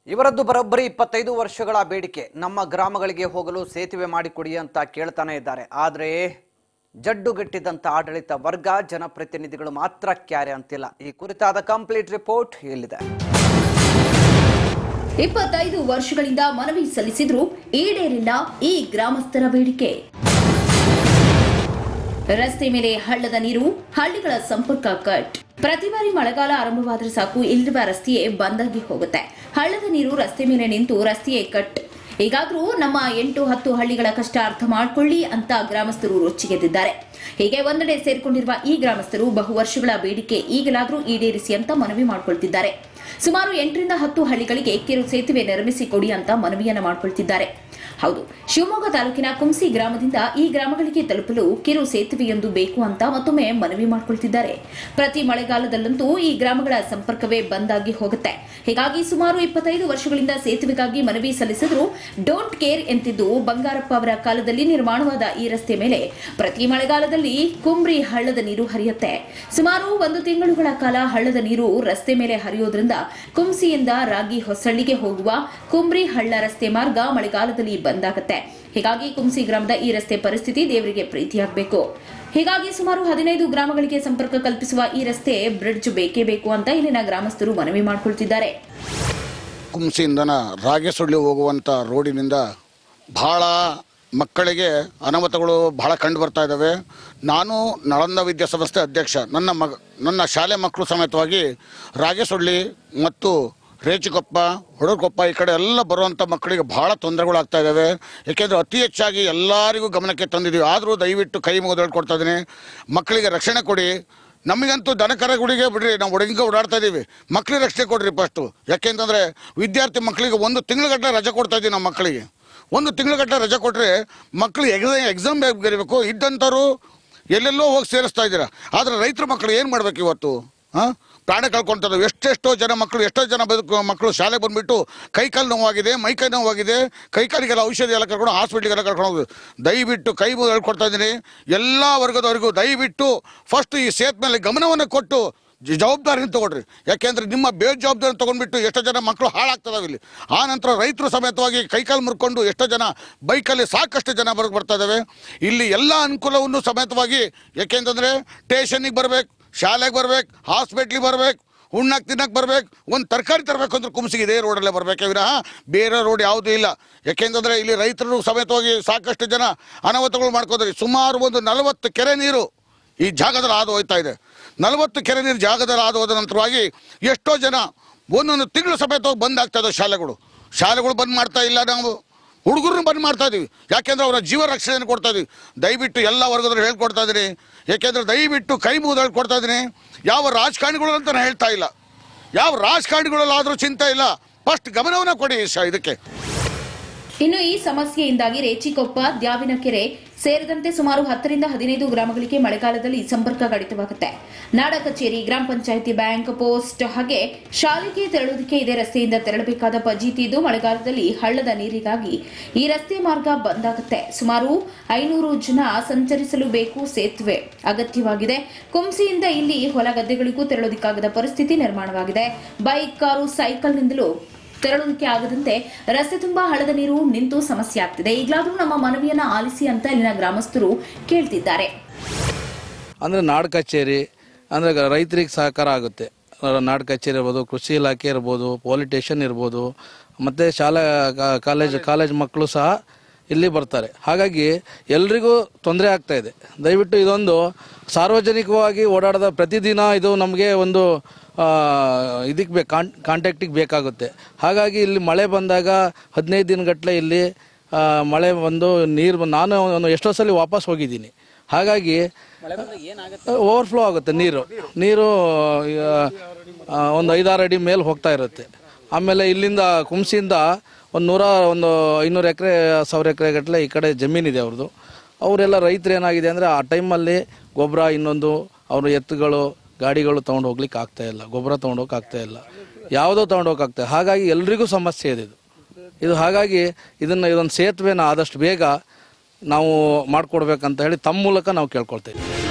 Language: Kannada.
ಇವರದ್ದು ಬರೋಬ್ಬರಿ ಇಪ್ಪತ್ತೈದು ವರ್ಷಗಳ ಬೇಡಿಕೆ ನಮ್ಮ ಗ್ರಾಮಗಳಿಗೆ ಹೋಗಲು ಸೇತುವೆ ಮಾಡಿಕೊಡಿ ಅಂತ ಕೇಳ್ತಾನೆ ಇದ್ದಾರೆ ಆದರೆ ಜಡ್ಡುಗಟ್ಟಿದಂತ ಆಡಳಿತ ವರ್ಗ ಜನಪ್ರತಿನಿಧಿಗಳು ಮಾತ್ರ ಕ್ಯಾರೆ ಅಂತಿಲ್ಲ ಈ ಕುರಿತಾದ ಕಂಪ್ಲೀಟ್ ರಿಪೋರ್ಟ್ ಇಲ್ಲಿದೆ ಇಪ್ಪತ್ತೈದು ವರ್ಷಗಳಿಂದ ಮನವಿ ಸಲ್ಲಿಸಿದ್ರು ಈಡೇರಿಲ್ಲ ಈ ಗ್ರಾಮಸ್ಥರ ಬೇಡಿಕೆ ರಸ್ತೆ ಮೇಲೆ ಹಳ್ಳದ ನೀರು ಹಳ್ಳಿಗಳ ಸಂಪರ್ಕ ಕಟ್ ಪ್ರತಿ ಬಾರಿ ಮಳೆಗಾಲ ಆರಂಭವಾದರೆ ಸಾಕು ಇಲ್ಲಿರುವ ರಸ್ತೆಯೇ ಬಂದಾಗಿ ಹೋಗುತ್ತೆ ಹಳ್ಳದ ನೀರು ರಸ್ತೆ ಮೇಲೆ ನಿಂತು ರಸ್ತೆಯೇ ಕಟ್ ಈಗಾದ್ರೂ ನಮ್ಮ ಎಂಟು ಹತ್ತು ಹಳ್ಳಿಗಳ ಕಷ್ಟ ಅರ್ಥ ಮಾಡ್ಕೊಳ್ಳಿ ಅಂತ ಗ್ರಾಮಸ್ಥರು ರೊಚ್ಚಿಗೆದ್ದಿದ್ದಾರೆ ಹೀಗೆ ಒಂದೆಡೆ ಸೇರಿಕೊಂಡಿರುವ ಈ ಗ್ರಾಮಸ್ಥರು ಬಹು ವರ್ಷಗಳ ಬೇಡಿಕೆ ಈಗಲಾದ್ರೂ ಈಡೇರಿಸಿ ಅಂತ ಮನವಿ ಮಾಡಿಕೊಳ್ತಿದ್ದಾರೆ ಸುಮಾರು ಎಂಟರಿಂದ ಹತ್ತು ಹಳ್ಳಿಗಳಿಗೆ ಕಿರು ಸೇತುವೆ ನಿರ್ಮಿಸಿ ಕೊಡಿ ಅಂತ ಮನವಿಯನ್ನ ಮಾಡಿಕೊಳ್ತಿದ್ದಾರೆ ಹೌದು ಶಿವಮೊಗ್ಗ ತಾಲೂಕಿನ ಕುಂಸಿ ಗ್ರಾಮದಿಂದ ಈ ಗ್ರಾಮಗಳಿಗೆ ತಲುಪಲು ಕಿರು ಸೇತುವೆಯೊಂದು ಬೇಕು ಅಂತ ಮತ್ತೊಮ್ಮೆ ಮನವಿ ಮಾಡಿಕೊಳ್ತಿದ್ದಾರೆ ಪ್ರತಿ ಮಳೆಗಾಲದಲ್ಲಂತೂ ಈ ಗ್ರಾಮಗಳ ಸಂಪರ್ಕವೇ ಬಂದಾಗಿ ಹೋಗುತ್ತೆ ಹೀಗಾಗಿ ಸುಮಾರು ಇಪ್ಪತ್ತೈದು ವರ್ಷಗಳಿಂದ ಸೇತುವೆಗಾಗಿ ಮನವಿ ಸಲ್ಲಿಸಿದ್ರು ಡೋಂಟ್ ಕೇರ್ ಎಂತಿದ್ದು ಬಂಗಾರಪ್ಪ ಅವರ ಕಾಲದಲ್ಲಿ ನಿರ್ಮಾಣವಾದ ಈ ರಸ್ತೆ ಮೇಲೆ ಪ್ರತಿ ಮಳೆಗಾಲದಲ್ಲಿ ಕುಂಬ್ರಿ ಹಳ್ಳದ ನೀರು ಹರಿಯುತ್ತೆ ಸುಮಾರು ಒಂದು ತಿಂಗಳುಗಳ ಕಾಲ ಹಳ್ಳದ ನೀರು ರಸ್ತೆ ಮೇಲೆ ಹರಿಯೋದ್ರಿಂದ ಕುಂಸಿಯಿಂದ ರಾಗಿ ಹೊಸಳ್ಳಿಗೆ ಹೋಗುವ ಕುಂಬ್ರಿ ಹಳ್ಳ ರಸ್ತೆ ಮಾರ್ಗ ಮಳೆಗಾಲದಲ್ಲಿ ಬಂದಾಗುತ್ತೆ ಹೀಗಾಗಿ ಕುಂಸಿ ಗ್ರಾಮದ ಈ ರಸ್ತೆ ಪರಿಸ್ಥಿತಿ ದೇವರಿಗೆ ಪ್ರೀತಿಯಾಗಬೇಕು ಹೀಗಾಗಿ ಸುಮಾರು ಹದಿನೈದು ಗ್ರಾಮಗಳಿಗೆ ಸಂಪರ್ಕ ಕಲ್ಪಿಸುವ ಈ ರಸ್ತೆ ಬ್ರಿಡ್ಜ್ ಬೇಕೇ ಬೇಕು ಅಂತ ಇಲ್ಲಿನ ಗ್ರಾಮಸ್ಥರು ಮನವಿ ಮಾಡಿಕೊಳ್ತಿದ್ದಾರೆ ಕುಂಸಿಯಿಂದನ ರಾಗೇಸುಳ್ಳಿ ಹೋಗುವಂಥ ರೋಡಿನಿಂದ ಭಾಳ ಮಕ್ಕಳಿಗೆ ಅನಾಹುತಗಳು ಬಹಳ ಕಂಡು ಬರ್ತಾ ಇದ್ದಾವೆ ನಾನು ನಳಂದ ವಿದ್ಯಾಸಂಸ್ಥೆ ಅಧ್ಯಕ್ಷ ನನ್ನ ಮಗ ನನ್ನ ಶಾಲೆ ಮಕ್ಕಳು ಸಮೇತವಾಗಿ ರಾಗೇಸುಳ್ಳಿ ಮತ್ತು ರೇಚಿಕೊಪ್ಪ ಹುಡುಗಕೊಪ್ಪ ಈ ಕಡೆ ಎಲ್ಲ ಬರುವಂಥ ಮಕ್ಕಳಿಗೆ ಭಾಳ ತೊಂದರೆಗಳಾಗ್ತಾ ಇದ್ದಾವೆ ಏಕೆಂದರೆ ಅತಿ ಹೆಚ್ಚಾಗಿ ಎಲ್ಲರಿಗೂ ಗಮನಕ್ಕೆ ತಂದಿದ್ದೀವಿ ಆದರೂ ದಯವಿಟ್ಟು ಕೈ ಮುಗಿದು ಕೊಡ್ತಾ ಇದ್ದೀನಿ ಮಕ್ಕಳಿಗೆ ರಕ್ಷಣೆ ಕೊಡಿ ನಮಗಂತೂ ದನಕರಗಳಿಗೆ ಬಿಡ್ರಿ ನಾವು ಹುಡುಗ ಓಡಾಡ್ತಾ ಇದ್ದೀವಿ ಮಕ್ಳಿಗೆ ರಕ್ಷಣೆ ಕೊಡ್ರಿ ಫಸ್ಟು ಯಾಕೆಂತಂದರೆ ವಿದ್ಯಾರ್ಥಿ ಮಕ್ಕಳಿಗೆ ಒಂದು ತಿಂಗಳಗಟ್ಟಲೆ ರಜೆ ಕೊಡ್ತಾ ಇದ್ದೀವಿ ನಮ್ಮ ಮಕ್ಕಳಿಗೆ ಒಂದು ತಿಂಗಳಗಟ್ಟಲೆ ರಜೆ ಕೊಟ್ಟರೆ ಮಕ್ಕಳು ಎಕ್ಸಾಮ್ ಎಕ್ಸಾಮ್ ಬರೀಬೇಕು ಇದ್ದಂಥವ್ರು ಎಲ್ಲೆಲ್ಲೋ ಹೋಗಿ ಸೇರಿಸ್ತಾ ಇದ್ದೀರಾ ಆದರೆ ರೈತರ ಮಕ್ಕಳು ಏನು ಮಾಡ್ಬೇಕು ಇವತ್ತು ಹಾಂ ಪ್ರಾಣ ಕಳ್ಕೊಳ್ತಾರೆ ಎಷ್ಟೆಷ್ಟೋ ಜನ ಮಕ್ಕಳು ಎಷ್ಟೋ ಜನ ಬದುಕು ಮಕ್ಕಳು ಶಾಲೆಗೆ ಬಂದುಬಿಟ್ಟು ಕೈಕಾಲು ನೋವಾಗಿದೆ ಮೈಕೈ ನೋವಾಗಿದೆ ಕೈಕಾಲಿಗೆಲ್ಲ ಔಷಧಿ ಎಲ್ಲ ಕರ್ಕೊಂಡು ಹಾಸ್ಪಿಟ್ಲಿಗೆಲ್ಲ ಕರ್ಕೊಂಡು ಹೋಗಿ ದಯವಿಟ್ಟು ಕೈ ಮುಗಿದು ಹೇಳ್ಕೊಡ್ತಾ ಇದ್ದೀನಿ ಎಲ್ಲ ವರ್ಗದವರಿಗೂ ದಯವಿಟ್ಟು ಫಸ್ಟ್ ಈ ಸೇತ್ ಮೇಲೆ ಗಮನವನ್ನು ಕೊಟ್ಟು ಜ- ಜವಾಬ್ದಾರಿನ ತಗೊಳ್ರಿ ಯಾಕೆಂದ್ರೆ ನಿಮ್ಮ ಬೇಜವಾಬ್ದಾರಿ ತಗೊಂಡ್ಬಿಟ್ಟು ಎಷ್ಟೋ ಜನ ಮಕ್ಕಳು ಹಾಳಾಗ್ತದಾವೆ ಇಲ್ಲಿ ಆ ನಂತರ ರೈತರು ಸಮೇತವಾಗಿ ಕೈಕಾಲು ಮುರ್ಕೊಂಡು ಎಷ್ಟೋ ಜನ ಬೈಕಲ್ಲಿ ಸಾಕಷ್ಟು ಜನ ಬರ್ ಬರ್ತಾ ಇದ್ದಾವೆ ಇಲ್ಲಿ ಎಲ್ಲ ಅನುಕೂಲವನ್ನು ಸಮೇತವಾಗಿ ಯಾಕೆಂತಂದ್ರೆ ಸ್ಟೇಷನ್ನಿಗೆ ಬರ್ಬೇಕು ಶಾಲೆಗೆ ಬರ್ಬೇಕು ಹಾಸ್ಪಿಟ್ಲಿಗೆ ಬರ್ಬೇಕು ಉಣ್ಣಕ್ಕೆ ತಿನ್ನಕ್ಕೆ ಬರ್ಬೇಕು ಒಂದು ತರಕಾರಿ ತರಬೇಕು ಅಂದ್ರೆ ಕುಮ್ಸಿಗೆ ಇದೇ ರೋಡಲ್ಲೇ ಬರಬೇಕೆ ವಿನಃ ಬೇರೆ ರೋಡ್ ಯಾವುದೂ ಇಲ್ಲ ಯಾಕೆಂತಂದ್ರೆ ಇಲ್ಲಿ ರೈತರು ಸಮೇತವಾಗಿ ಸಾಕಷ್ಟು ಜನ ಅನಾಹುತಗಳು ಮಾಡ್ಕೋತಾರೆ ಸುಮಾರು ಒಂದು ನಲವತ್ತು ಕೆರೆ ನೀರು ಈ ಜಾಗದಲ್ಲಿ ಹಾದು ಹೋಗ್ತಾ ಇದೆ ನಲವತ್ತು ಕೆರೆ ನೀರು ಜಾಗದಲ್ಲಿ ಹಾದು ಹೋದ ನಂತರವಾಗಿ ಎಷ್ಟೋ ಜನ ಒಂದೊಂದು ತಿಂಗಳು ಸಮೇತವಾಗಿ ಬಂದ್ ಆಗ್ತಾ ಇದ್ದಾವೆ ಶಾಲೆಗಳು ಶಾಲೆಗಳು ಬಂದ್ ಮಾಡ್ತಾ ಇಲ್ಲ ನಾವು ಹುಡುಗರನ್ನ ಬಂದ್ ಮಾಡ್ತಾ ಇದೀವಿ ಯಾಕೆಂದ್ರೆ ಅವರ ಜೀವ ರಕ್ಷಣೆಯನ್ನು ಕೊಡ್ತಾ ಇದೀವಿ ದಯವಿಟ್ಟು ಎಲ್ಲ ವರ್ಗದವ್ರು ಹೇಳ್ಕೊಡ್ತಾ ಇದ್ದೀನಿ ಯಾಕೆಂದ್ರೆ ದಯವಿಟ್ಟು ಕೈ ಮುಗಿದು ಹೇಳ್ಕೊಡ್ತಾ ಇದ್ದೀನಿ ಯಾವ ರಾಜಕಾರಣಿಗಳು ಅಂತ ನಾನು ಹೇಳ್ತಾ ಇಲ್ಲ ಯಾವ ರಾಜಕಾರಣಿಗಳಲ್ಲಾದರೂ ಚಿಂತೆ ಇಲ್ಲ ಫಸ್ಟ್ ಗಮನವನ್ನು ಕೊಡಿ ಶ ಇದಕ್ಕೆ ಇನ್ನು ಈ ಸಮಸ್ಯೆಯಿಂದಾಗಿ ರೇಚಿಕೊಪ್ಪ ದ್ಯಾವಿನಕೆರೆ ಸೇರಿದಂತೆ ಸುಮಾರು ಹತ್ತರಿಂದ ಹದಿನೈದು ಗ್ರಾಮಗಳಿಗೆ ಮಳೆಗಾಲದಲ್ಲಿ ಸಂಪರ್ಕ ಕಡಿತವಾಗುತ್ತೆ ನಾಡ ಕಚೇರಿ ಗ್ರಾಮ ಪಂಚಾಯಿತಿ ಬ್ಯಾಂಕ್ ಪೋಸ್ಟ್ ಹಾಗೆ ಶಾಲೆಗೆ ತೆರಳುವುದಕ್ಕೆ ಇದೇ ರಸ್ತೆಯಿಂದ ತೆರಳಬೇಕಾದ ಪಜೀತಿ ಇದ್ದು ಮಳೆಗಾಲದಲ್ಲಿ ಹಳ್ಳದ ನೀರಿಗಾಗಿ ಈ ರಸ್ತೆ ಮಾರ್ಗ ಬಂದಾಗುತ್ತೆ ಸುಮಾರು ಐನೂರು ಜನ ಸಂಚರಿಸಲು ಬೇಕು ಸೇತುವೆ ಅಗತ್ಯವಾಗಿದೆ ಕುಂಸಿಯಿಂದ ಇಲ್ಲಿ ಹೊಲ ಗದ್ದೆಗಳಿಗೂ ತೆರಳೋದಕ್ಕಾಗದ ಪರಿಸ್ಥಿತಿ ನಿರ್ಮಾಣವಾಗಿದೆ ಬೈಕ್ ಕಾರು ಸೈಕಲ್ನಿಂದಲೂ ತೆರಳುವುದಕ್ಕೆ ಆಗದಂತೆ ರಸ್ತೆ ತುಂಬಾ ಹಳದ ನೀರು ನಿಂತು ಸಮಸ್ಯೆ ಆಗ್ತಿದೆ ಈಗಲಾದರೂ ನಮ್ಮ ಮನವಿಯನ್ನ ಆಲಿಸಿ ಅಂತ ಇಲ್ಲಿನ ಗ್ರಾಮಸ್ಥರು ಕೇಳ್ತಿದ್ದಾರೆ ಅಂದರೆ ನಾಡು ಕಚೇರಿ ಅಂದರೆ ರೈತರಿಗೆ ಸಹಕಾರ ಆಗುತ್ತೆ ನಾಡು ಕಚೇರಿ ಇರ್ಬೋದು ಕೃಷಿ ಇಲಾಖೆ ಇರ್ಬೋದು ಪೊಲೀಸ್ ಸ್ಟೇಷನ್ ಇರ್ಬೋದು ಮತ್ತು ಶಾಲಾ ಕಾ- ಕಾಲೇಜ್ ಕಾಲೇಜ್ ಮಕ್ಕಳು ಸಹ ಇಲ್ಲಿ ಬರ್ತಾರೆ ಹಾಗಾಗಿ ಎಲ್ರಿಗೂ ತೊಂದರೆ ಆಗ್ತಾ ಇದೆ ದಯವಿಟ್ಟು ಇದೊಂದು ಸಾರ್ವಜನಿಕವಾಗಿ ಓಡಾಡದ ಪ್ರತಿದಿನ ಇದು ನಮಗೆ ಒಂದು ಇದಕ್ಕೆ ಬೇಕು ಕಾನ್ ಕಾಂಟ್ಯಾಕ್ಟಿಗೆ ಬೇಕಾಗುತ್ತೆ ಹಾಗಾಗಿ ಇಲ್ಲಿ ಮಳೆ ಬಂದಾಗ ಹದಿನೈದು ದಿನಗಟ್ಟಲೆ ಇಲ್ಲಿ ಆ, ಮಳೆ ಬಂದು ನೀರು ಬಂದು ನಾನು ಒಂದು ಎಷ್ಟೋ ಸಲ ವಾಪಸ್ ಹೋಗಿದ್ದೀನಿ ಹಾಗಾಗಿ ಓವರ್ಫ್ಲೋ ಆಗುತ್ತೆ ನೀರು ನೀರು ಆ, ಒಂದು ಐದಾರು ಅಡಿ ಮೇಲೆ ಹೋಗ್ತಾ ಇರುತ್ತೆ ಆಮೇಲೆ ಇಲ್ಲಿಂದ ಕುಂಸಿಯಿಂದ ಒಂದು ನೂರ ಒಂದು ಐನೂರು ಎಕರೆ ಸಾವಿರ ಎಕರೆ ಗಟ್ಟಲೆ ಈ ಕಡೆ ಜಮೀನಿದೆ ಅವ್ರದ್ದು ಅವರೆಲ್ಲ ರೈತರು ಏನಾಗಿದೆ ಅಂದರೆ ಆ ಟೈಮಲ್ಲಿ ಗೊಬ್ಬರ ಇನ್ನೊಂದು ಅವ್ರ ಎತ್ತುಗಳು ಗಾಡಿಗಳು ತೊಗೊಂಡು ಹೋಗ್ಲಿಕ್ಕೆ ಆಗ್ತಾ ಇಲ್ಲ ಗೊಬ್ಬರ ತೊಗೊಂಡೋಗಕ್ಕೆ ಆಗ್ತಾ ಇಲ್ಲ ಯಾವುದೋ ತೊಗೊಂಡೋಗಕ್ಕೆ ಆಗ್ತಾ ಇಲ್ಲ. ಹಾಗಾಗಿ ಎಲ್ರಿಗೂ ಸಮಸ್ಯೆ ಇದೆ ಇದು ಇದು ಹಾಗಾಗಿ ಇದನ್ನು ಇದೊಂದು ಸೇತುವೆನ ಆದಷ್ಟು ಬೇಗ ನಾವು ಮಾಡಿಕೊಡ್ಬೇಕಂತ ಹೇಳಿ ತಮ್ಮ ಮೂಲಕ ನಾವು ಕೇಳ್ಕೊಳ್ತೇವೆ